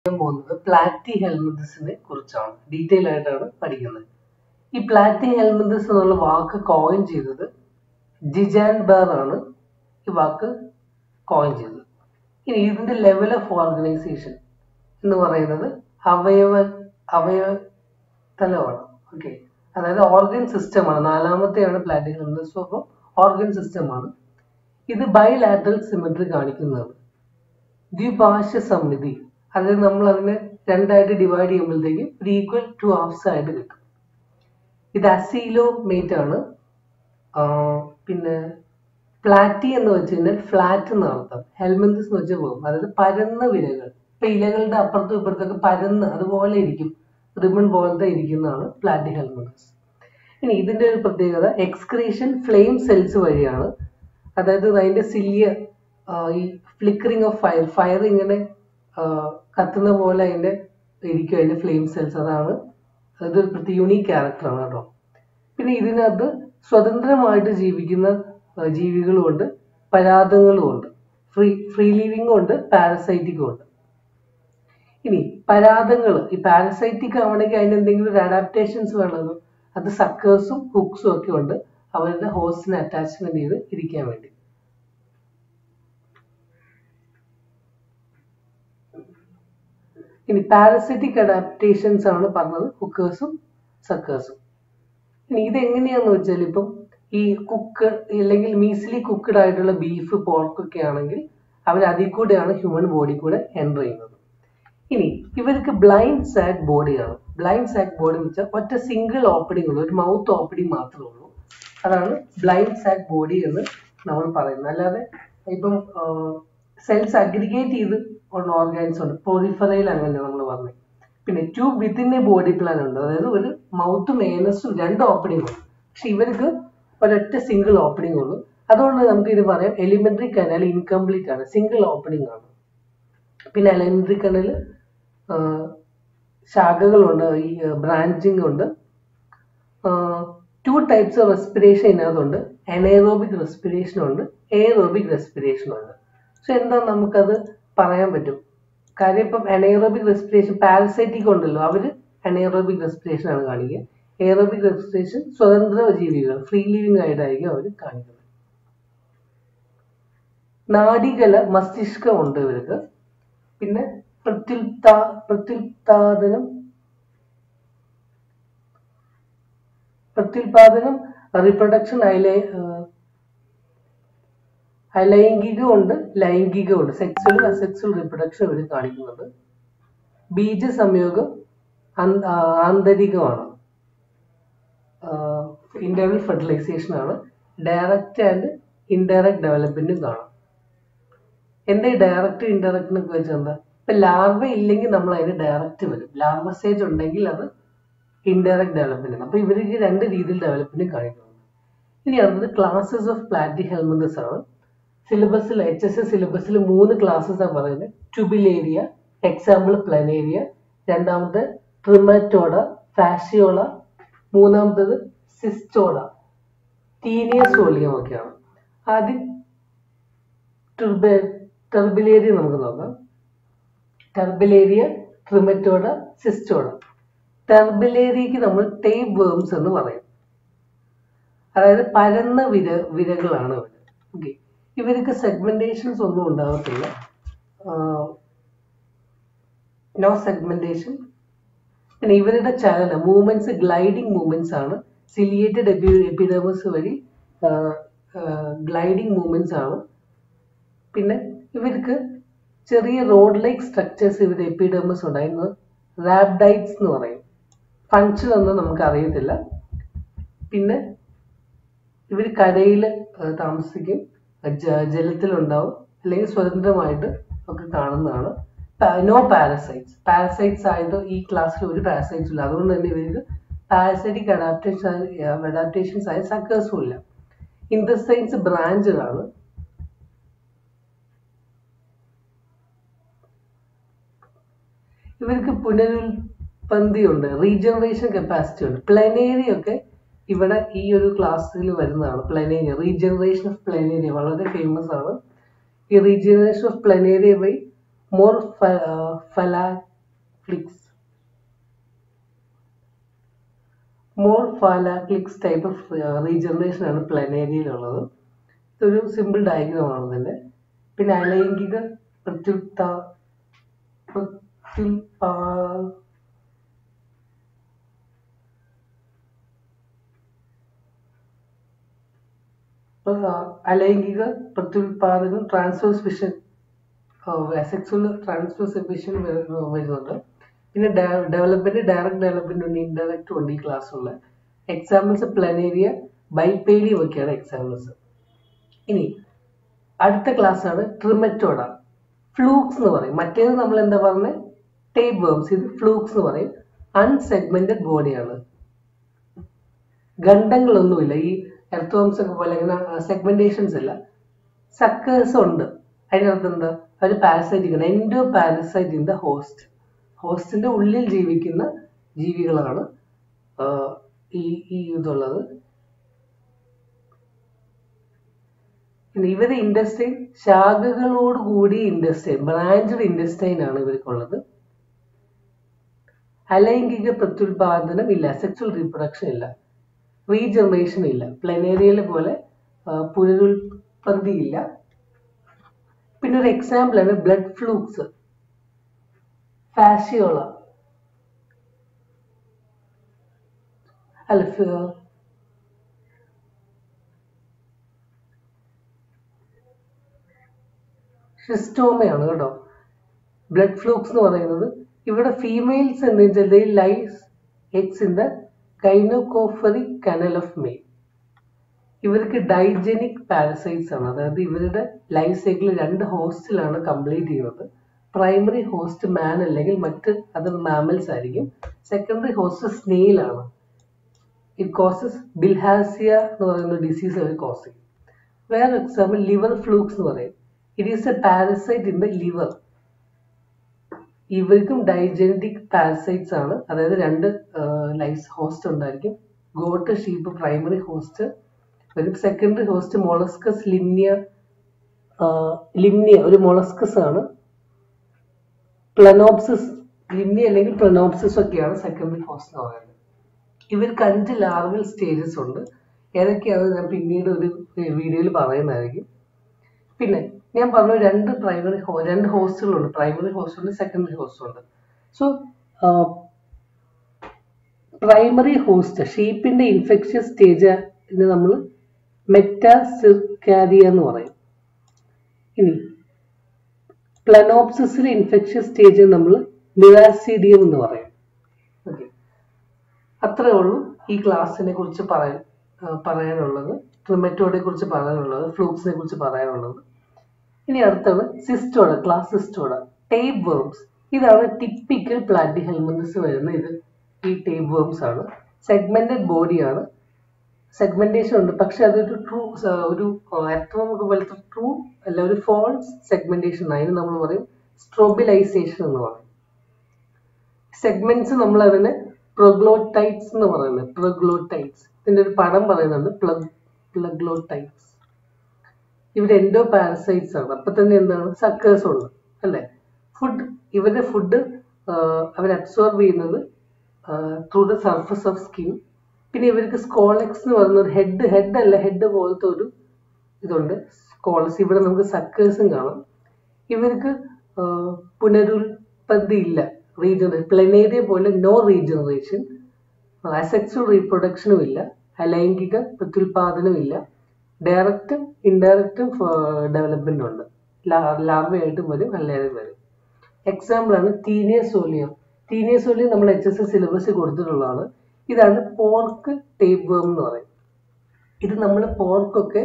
പഠിക്കാൻ പോകുന്നത് പ്ലാറ്റി ഹെൽമന്തസിനെ കുറിച്ചാണ് ഡീറ്റെയിൽ ആയിട്ടാണ് പഠിക്കുന്നത് ഈ പ്ലാറ്റി ഹെൽമന്തസ് എന്നുള്ള വാക്ക് കോയിൻ ചെയ്തത് ജിജാൻ ബേർ ആണ് ഈ വാക്ക് കോയിൻ ചെയ്തത് ഇനി ഇതിന്റെ ലെവൽ ഓഫ് ഓർഗനൈസേഷൻ എന്ന് പറയുന്നത് അവയവ അവയവ തലമാണ് ഓക്കെ അതായത് ഓർഗൻ സിസ്റ്റമാണ് നാലാമത്തെയാണ് പ്ലാറ്റി ഹെൽമന്തസ് അപ്പോൾ ഓർഗൻ സിസ്റ്റമാണ് ഇത് ബൈലാറ്ററൽ സിമെട്രി കാണിക്കുന്നതാണ് ദ്വിഭാഷ്യ സമിതി അതായത് നമ്മൾ അതിനെ രണ്ടായിട്ട് ഡിവൈഡ് ചെയ്യുമ്പോഴത്തേക്കും ഒരു ഈക്വൽ ടു ഹാഫ്സ് ആയിട്ട് കിട്ടും ഇത് അസീലോ മേറ്റ് ആണ് ആഹ് പിന്നെ പ്ലാറ്റി എന്ന് വെച്ച് കഴിഞ്ഞാൽ ഫ്ലാറ്റ് എന്ന് അർത്ഥം ഹെൽമെന്തസ് എന്ന് വെച്ചാൽ പോകും അതായത് പരന്ന വിരകൾ ഇപ്പൊ ഇലകളുടെ അപ്പുറത്തും ഇപ്പുറത്തൊക്കെ പരന്ന് അതുപോലെ ഇരിക്കും റിബൺ പോലത്തെ ഇരിക്കുന്നതാണ് പ്ലാറ്റി ഹെൽമെന്തസ് ഇനി ഇതിന്റെ ഒരു പ്രത്യേകത എക്സ്ക്രീഷൻ ഫ്ലെയിം സെൽസ് വഴിയാണ് അതായത് അതിന്റെ സില്യ ഈ ഫ്ലിക്കറിങ് ഓഫ് ഫയർ ഫയർ ഇങ്ങനെ ആഹ് കത്തുന്ന പോലെ അതിന്റെ ഇരിക്കും അതിന്റെ ഫ്ലെയിം സെൽസ് അതാണ് അതൊരു പ്രത്യേക യുണീക് ക്യാരക്ടറാണ് കേട്ടോ പിന്നെ ഇതിനകത്ത് സ്വതന്ത്രമായിട്ട് ജീവിക്കുന്ന ആഹ് ജീവികളും ഉണ്ട് പരാതങ്ങളും ഉണ്ട് ഫ്രീ ഫ്രീ ലിവിങ്ങും ഉണ്ട് പാരസൈറ്റിക്കും ഉണ്ട് ഇനി പരാതങ്ങൾ ഈ പാരസൈറ്റിക് ആവണമെങ്കിൽ അതിന് എന്തെങ്കിലും ഒരു അഡാപ്റ്റേഷൻസ് വേണമല്ലോ അത് സക്കേഴ്സും ഹുക്സും ഒക്കെ ഉണ്ട് അവരുടെ ഹോസ്റ്റിന് അറ്റാച്ച്മെന്റ് ചെയ്ത് ഇരിക്കാൻ വേണ്ടി ഇനി പാരസിറ്റിക് അഡാപ്റ്റേഷൻസ് ആണ് പറഞ്ഞത് കുക്കേഴ്സും സക്കേഴ്സും ഇനി ഇത് എങ്ങനെയാന്ന് വെച്ചാൽ ഇപ്പം ഈ കുക്ക് അല്ലെങ്കിൽ മീസിലി കുക്ക്ഡ് ആയിട്ടുള്ള ബീഫ് പോർക്ക് ഒക്കെ ആണെങ്കിൽ അവർ അതിൽ കൂടെയാണ് ഹ്യൂമൻ ബോഡി കൂടെ എൻ്റർ ചെയ്യുന്നത് ഇനി ഇവർക്ക് ബ്ലൈൻഡ് സാക്ക് ബോഡിയാണ് ബ്ലൈൻഡ് സാക്ക് ബോഡി എന്ന് വെച്ചാൽ ഒറ്റ സിംഗിൾ ഓപ്പണിംഗ് ഉള്ളൂ ഒരു മൗത്ത് ഓപ്പണിംഗ് മാത്രമേ ഉള്ളൂ അതാണ് ബ്ലൈൻഡ് സാക്ക് ബോഡി എന്ന് നമ്മൾ പറയുന്നത് അല്ലാതെ ഇപ്പം സെൽസ് അഗ്രിഗേറ്റ് ചെയ്ത് ഉള്ള ഓർഗാൻസ് ഉണ്ട് പോളിഫറയിൽ അങ്ങനെ നമ്മൾ പറഞ്ഞത് പിന്നെ tube within a body plan ഉണ്ട് അതായത് ഒരു മൗത്തും ഏനസും രണ്ട് ഓപ്പണിംഗ് ഉണ്ട് പക്ഷെ ഇവർക്ക് ഒരൊറ്റ സിംഗിൾ ഓപ്പണിംഗ് ഉള്ളൂ അതുകൊണ്ട് നമുക്ക് ഇത് പറയാം എലിമെന്ററി കനാൽ ഇൻകംപ്ലീറ്റ് ആണ് സിംഗിൾ ഓപ്പണിംഗ് ആണ് പിന്നെ എലിമെന്ററി കനാൽ ശാഖകളുണ്ട് ഈ ബ്രാഞ്ചിങ് ഉണ്ട് ടു ടൈപ്സ് ഓഫ് റെസ്പിറേഷൻ ഇതിനകത്തുണ്ട് അനൈറോബിക് റെസ്പിറേഷൻ ഉണ്ട് എയറോബിക് റെസ്പിറേഷൻ ഉണ്ട് സോ എന്താ നമുക്കത് പറയാൻ പറ്റും കാര്യം ഇപ്പം അനൈറോബിക് റെസ്പിറേഷൻ പാരസൈറ്റിക് ഉണ്ടല്ലോ അവര് അനൈറോബിക് റെസ്പിറേഷൻ ആണ് കാണിക്കുക എയറോബിക് റെസ്പിറേഷൻ സ്വതന്ത്ര ജീവികൾ ഫ്രീ ലിവിങ് ആയിട്ടായിരിക്കും അവർ കാണിക്കുന്നത് നാഡികല മസ്തിഷ്കം ഉണ്ട് ഇവർക്ക് പിന്നെ പ്രത്യുൽത്താ പ്രത്യുൽപാദനം പ്രത്യുൽപാദനം റീപ്രൊഡക്ഷൻ അയലേ അലൈംഗികമുണ്ട് ലൈംഗികമുണ്ട് സെക്സ്വലും അസെക്സ്വൽ റീപ്രൊഡക്ഷൻ ഇവർ കാണിക്കുന്നുണ്ട് ബീജ സംയോഗം ആന്തരികമാണ് ഇന്റർവൽ ഫെർട്ടിലൈസേഷൻ ആണ് ഡയറക്റ്റ് ആൻഡ് ഇൻഡയറക്റ്റ് ഡെവലപ്മെന്റും കാണാം എന്താ ഈ ഡയറക്റ്റ് ഇൻഡയറക്റ്റ് എന്നൊക്കെ വെച്ചാൽ എന്താ ഇപ്പൊ ലാർവ ഇല്ലെങ്കിൽ നമ്മൾ അതിന് ഡയറക്റ്റ് വരും ലാർവ സ്റ്റേജ് ഉണ്ടെങ്കിൽ അത് ഇൻഡയറക്റ്റ് ഡെവലപ്മെന്റ് അപ്പൊ ഇവർക്ക് രണ്ട് രീതിയിൽ ഡെവലപ്മെന്റ് കാണിക്കുന്നുണ്ട് ഇനി അടുത്തത് ക്ലാസ്സസ് ഓഫ് പ്ലാറ്റി ഹെൽമന്തസ് ആണ് സിലബസിൽ എച്ച് എസ് എസ് സിലബസിൽ മൂന്ന് ക്ലാസ്സസ് ആണ് പറയുന്നത് ട്യൂബിലേരിയ എക്സാമ്പിൾ പ്ലനേരിയ രണ്ടാമത്തെ ട്രിമറ്റോഡ ഫാഷിയോള മൂന്നാമത്തത് സിസ്റ്റോഡ ടീനിയസ് വോളിയം ഒക്കെയാണ് ആദ്യം ടെർബ ടെർബിലേരിയ നമുക്ക് നോക്കാം ടെർബിലേരിയ ട്രിമറ്റോഡ സിസ്റ്റോഡ ടെർബിലേരിയക്ക് നമ്മൾ ടേപ്പ് വേംസ് എന്ന് പറയും അതായത് പരന്ന വിര വിരകളാണ് ഇവർ ഓക്കെ ഇവർക്ക് സെഗ്മെന്റേഷൻസ് ഒന്നും ഉണ്ടാകത്തില്ല നോ സെഗ്മെന്റേഷൻ പിന്നെ ഇവരുടെ ചലനം മൂവ്മെന്റ്സ് ഗ്ലൈഡിങ് മൂവ്മെന്റ്സ് ആണ് സിലിയേറ്റഡ് എപ്പി എപ്പിഡമസ് വഴി ഗ്ലൈഡിങ് മൂവ്മെന്റ്സ് ആണ് പിന്നെ ഇവർക്ക് ചെറിയ റോഡ് ലൈക്ക് സ്ട്രക്ചേഴ്സ് ഇവരുടെ എപ്പിഡമസ് ഉണ്ടായിരുന്നു റാബ്ഡൈറ്റ്സ് എന്ന് പറയും ഫങ്ഷൻ ഒന്നും നമുക്ക് അറിയത്തില്ല പിന്നെ ഇവർ കരയിൽ താമസിക്കും ജലത്തിലുണ്ടാവും അല്ലെങ്കിൽ സ്വതന്ത്രമായിട്ട് ഒക്കെ കാണുന്നതാണ് നോ പാരസൈറ്റ്സ് പാരസൈറ്റ്സ് ആയത് ഈ ക്ലാസ്സിൽ ഒരു പാരസൈറ്റ്സ് ഇല്ല അതുകൊണ്ട് തന്നെ ഇവർക്ക് പാരസൈറ്റിക് അഡാപ്റ്റേഷൻ അഡാപ്റ്റേഷൻസ് ആയ സക്കേഴ്സും ഇല്ല ഇൻറ്റസ്റ്റൈൻസ് ബ്രാഞ്ചുകളാണ് ഇവർക്ക് പുനരുൽപന്തി ഉണ്ട് റീജനറേഷൻ കപ്പാസിറ്റി ഉണ്ട് പ്ലനേരി ഒക്കെ ഇവിടെ ഈ ഒരു ക്ലാസ്സിൽ വരുന്നതാണ് പ്ലനേരിയ റീജനറേഷൻ ഓഫ് പ്ലനേരിയ വളരെ ഫേമസ് ആണ് ഈ റീജനറേഷൻ ഓഫ് പ്ലനേരിയ വഴി morphallaxis morphallaxis type of regeneration ആണ് പ്ലനേരിയയിലുള്ളത് ഇതൊരു സിമ്പിൾ ഡയഗ്രാം ആണ് ഇതിന്റെ പിന്നെ അലൈംഗിക പ്രത്യുൽത്ത പ്രത്യുൽപാ അലൈംഗിക പ്രത്യുൽപാദനം transverse fission sexual transverse fission വരുന്നുണ്ട് പിന്നെ ഡെവലപ്മെന്റ് ഡയറക്റ്റ് ഡെവലപ്മെന്റ് ഉണ്ട് ഇൻഡയറക്റ്റ് ഉണ്ട് ഈ ക്ലാസ്സുള്ള എക്സാമ്പിൾസ് പ്ലനേരിയ ബൈപേലിയം ഒക്കെയാണ് എക്സാമ്പിൾസ് ഇനി അടുത്ത ക്ലാസ് ആണ് ട്രിമറ്റോഡ ഫ്ലൂക്സ് എന്ന് പറയും മറ്റേത് നമ്മൾ എന്താ പറഞ്ഞത് ടേപ്പ് വേംസ് ഇത് ഫ്ലൂക്സ് എന്ന് പറയും അൺസെഗ്മെന്റഡ് ബോഡിയാണ് ഗണ്ഡങ്ങളൊന്നുമില്ല ഈ എർത്ത് വേംസ് ഒക്കെ പോലെ ഇങ്ങനെ സെഗ്മെന്റേഷൻസ് ഇല്ല സക്കേഴ്സ് ഉണ്ട് അതിനകത്ത് എന്താ അവർ പാരസൈറ്റ് ഇരിക്കണം endoparasite in the host ഹോസ്റ്റിന്റെ ഉള്ളിൽ ജീവിക്കുന്ന ജീവികളാണ് ഈ ഈ ഇതുള്ളത് ഇവര് ഇൻഡസ്ട്രൈൻ ശാഖകളോട് കൂടി ഇൻഡസ്ട്രൈൻ ബ്രാഞ്ചഡ് ഇൻഡസ്ട്രൈൻ ആണ് ഇവർക്കുള്ളത് അലൈംഗിക പ്രത്യുൽപാദനം ഇല്ല സെക്സ്വൽ റീപ്രൊഡക്ഷൻ ഇല്ല റീജനറേഷൻ ഇല്ല പ്ലനേരിയയിലെ പോലെ പുനരുൽപ്പത്തി ഇല്ല പിന്നെ ഒരു എക്സാമ്പിൾ ആണ് ബ്ലഡ് ഫ്ലൂക്സ് ഫാഷിയോള അല്ല ഷിസ്റ്റോമയാണ് കേട്ടോ ബ്ലഡ് ഫ്ലൂക്സ് എന്ന് പറയുന്നത് ഇവിടെ ഫീമെയിൽസ് എന്ന് വെച്ചാൽ ലൈസ് എക്സ് in the gynaecophoric canal of mail ഇവർക്ക് ഡൈജനിക് പാരസൈറ്റ്സ് ആണ് അതായത് ഇവരുടെ ലൈഫ് സൈക്കിൾ രണ്ട് ഹോസ്റ്റിലാണ് കംപ്ലീറ്റ് ചെയ്യുന്നത് പ്രൈമറി ഹോസ്റ്റ് മാൻ അല്ലെങ്കിൽ മറ്റ് അതർ മാമൽസ് ആയിരിക്കും സെക്കൻഡറി ഹോസ്റ്റ് സ്നെയിൽ ആണ് ഇറ്റ് കോസസ് ബിൽഹാസിയ എന്ന് പറയുന്ന ഡിസീസ് അവർ കോസ് ചെയ്യും വേറെ എക്സാമ്പിൾ ലിവർ ഫ്ലൂക്സ് എന്ന് പറയും it is a parasite in the liver ഇവർക്കും ഡൈജനറ്റിക് പാരസൈറ്റ്സ് ആണ് അതായത് രണ്ട് ലൈഫ് ഹോസ്റ്റ് ഉണ്ടായിരിക്കും ഗോട്ട് ഷീപ്പ് പ്രൈമറി ഹോസ്റ്റ് വരും സെക്കൻഡറി ഹോസ്റ്റ് മൊളസ്കസ് ലിമ്നിയ ലിമ്നിയ ഒരു മൊളസ്കസ് ആണ് പ്ലനോപ്സിസ് ലിമ്നിയ അല്ലെങ്കിൽ പ്ലനോപ്സിസ് ഒക്കെയാണ് സെക്കൻഡറി ഹോസ്റ്റ് എന്ന് പറയുന്നത് ഇവർക്ക് അഞ്ച് ലാർവൽ സ്റ്റേജസ് ഉണ്ട് ഏതൊക്കെയാണ് ഞാൻ പിന്നീട് ഒരു വീഡിയോയിൽ പറയുന്നതായിരിക്കും പിന്നെ ഞാൻ പറഞ്ഞു രണ്ട് പ്രൈമറി രണ്ട് ഹോസ്റ്റുകളുണ്ട് പ്രൈമറി ഹോസ്റ്റ് ഉണ്ട് സെക്കൻഡറി ഹോസ്റ്റ് ഉണ്ട് സോ പ്രൈമറി ഹോസ്റ്റ് ഷീപ്പിന്റെ ഇൻഫെക്ഷ്യസ് സ്റ്റേജിന് നമ്മൾ മെറ്റാസിർക്കാരിയ എന്ന് പറയും ഇനി പ്ലനോപ്സിസിലെ ഇൻഫെക്ഷ്യസ് സ്റ്റേജ് നമ്മൾ മിറാസിഡിയം എന്ന് പറയും ഓക്കെ അത്രേ ഉള്ളൂ ഈ ക്ലാസ്സിനെ കുറിച്ച് പറയാൻ പറയാനുള്ളത് ട്രിമറ്റോടെ കുറിച്ച് പറയാനുള്ളത് ഫ്ലൂക്സിനെ കുറിച്ച് പറയാനുള്ളത് ഇനി അടുത്താണ് സിസ്റ്റോഡ ക്ലാസ് സിസ്റ്റോഡ ടേപ്പ് വേർംസ് ഇതാണ് ടിപ്പിക്കൽ പ്ലാറ്റി ഹെൽമന്തസ് വരുന്ന ഇത് ഈ ടേപ്പ് വേർംസ് ആണ് സെഗ്മെന്റഡ് ബോഡിയാണ് സെഗ്മെന്റേഷൻ ഉണ്ട് പക്ഷെ അതൊരു ട്രൂ ഒരു എർത്തവമൊക്കെ പോലത്തെ ട്രൂ അല്ല ഒരു ഫോൾസ് സെഗ്മെന്റേഷൻ അതിന് നമ്മൾ പറയും സ്ട്രോബിലൈസേഷൻ എന്ന് പറയും സെഗ്മെന്റ്സ് നമ്മൾ അതിനെ പ്രൊഗ്ലോട്ടൈറ്റ്സ് എന്ന് പറയുന്നത് പ്രൊഗ്ലോട്ടൈറ്റ്സ് ഇതിന്റെ ഒരു പടം പറയുന്നുണ്ട് പ്ലഗ് പ്ലഗ്ലോട്ടൈറ്റ്സ് ഇവിടെ എൻഡോ പാരസൈറ്റ്സ് ആണ് അപ്പൊ തന്നെ എന്താണ് സക്കേഴ്സ് ഉണ്ട് അല്ലെ ഫുഡ് ഇവരുടെ ഫുഡ് അവർ അബ്സോർബ് ചെയ്യുന്നത് through the surface of skin പിന്നെ ഇവർക്ക് സ്കോളക്സ് എന്ന് പറയുന്ന ഒരു ഹെഡ് ഹെഡ് അല്ല ഹെഡ് പോലത്തെ ഒരു ഇതുണ്ട് സ്കോളസ് ഇവിടെ നമുക്ക് സക്കേഴ്സും കാണാം ഇവർക്ക് പുനരുൽപ്പത്തി ഇല്ല റീജനറേഷൻ പ്ലനേരിയ പോലെ നോ റീജനറേഷൻ അസെക്സുവൽ റീപ്രൊഡക്ഷനും ഇല്ല അലൈംഗിക പ്രത്യുൽപാദനവും ഇല്ല ഡയറക്റ്റും ഇൻഡയറക്റ്റും ഡെവലപ്മെന്റ് ഉണ്ട് ലാർവയായിട്ടും വരും അല്ലാതെ വരും എക്സാമ്പിൾ ആണ് തീനിയസോലിയം തീനിയസോലിയം നമ്മൾ എച്ച് എസ് എസ് സിലബസിൽ കൊടുത്തിട്ടുള്ളതാണ് ഇതാണ് പോർക്ക് ടേപ്പ് വേം എന്ന് പറയും ഇത് നമ്മൾ പോർക്കൊക്കെ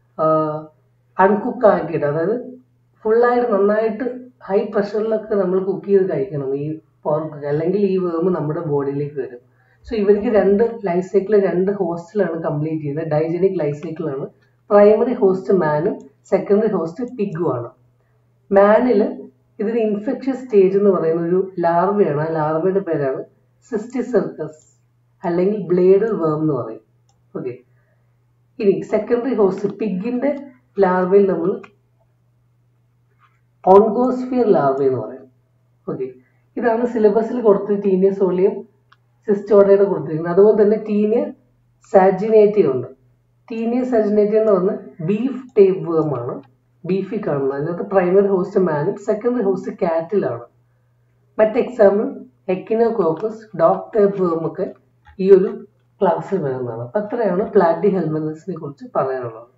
അൺകുക്ക് ആക്കിയിട്ട് അതായത് ഫുള്ളായിട്ട് നന്നായിട്ട് ഹൈ പ്രഷറിലൊക്കെ നമ്മൾ കുക്ക് ചെയ്ത് കഴിക്കണം ഈ പോർക്ക് അല്ലെങ്കിൽ ഈ വേം നമ്മുടെ ബോഡിയിലേക്ക് വരും സോ ഇവർക്ക് രണ്ട് ലൈഫ് സൈക്കിൾ രണ്ട് ഹോസ്റ്റിലാണ് കംപ്ലീറ്റ് ചെയ്യുന്നത് ഡൈജനിക് ലൈഫ് സൈക്കിളാണ് പ്രൈമറി ഹോസ്റ്റ് മാനും സെക്കൻഡറി ഹോസ്റ്റ് പിഗും ആണ് മാനിൽ ഇതിന് ഇൻഫെക്ഷ്യസ് സ്റ്റേജ് എന്ന് പറയുന്ന ഒരു ലാർവയാണ് ആ ലാർവയുടെ പേരാണ് സിസ്റ്റിസെർക്കസ് അല്ലെങ്കിൽ ബ്ലേഡ് വേം എന്ന് പറയും ഓക്കെ ഇനി സെക്കൻഡറി ഹോസ്റ്റ് പിഗിന്റെ ലാർവയിൽ നമ്മൾ ഓൺഗോസ്ഫിയർ ലാർവ എന്ന് പറയും ഓക്കെ ഇതാണ് സിലബസിൽ കൊടുത്ത് ടീനിയ സോളിയം സിസ്റ്റോഡയുടെ കൊടുത്തിരിക്കുന്നത് അതുപോലെ തന്നെ ടീനിയ സാജിനേറ്റി ഉണ്ട് ടീനിയ സാജിനേറ്റി എന്ന് പറഞ്ഞാൽ ബീഫ് ടേപ്പ് വേം ആണ് ബീഫിൽ കാണുന്നത് അതിനകത്ത് പ്രൈമറി ഹോസ്റ്റ് മാനും സെക്കൻഡറി ഹോസ്റ്റ് കാറ്റിലാണ് മറ്റ് എക്സാമ്പിൾ എക്കിനോകോക്കസ് ഡോഗ് ടേപ്പ് വേം ഒക്കെ ഈ ഒരു ക്ലാസ്സിൽ വരുന്നതാണ് അപ്പൊ അത്രയാണ് പ്ലാറ്റി ഹെൽമനസിനെ കുറിച്ച് പറയാനുള്ളത്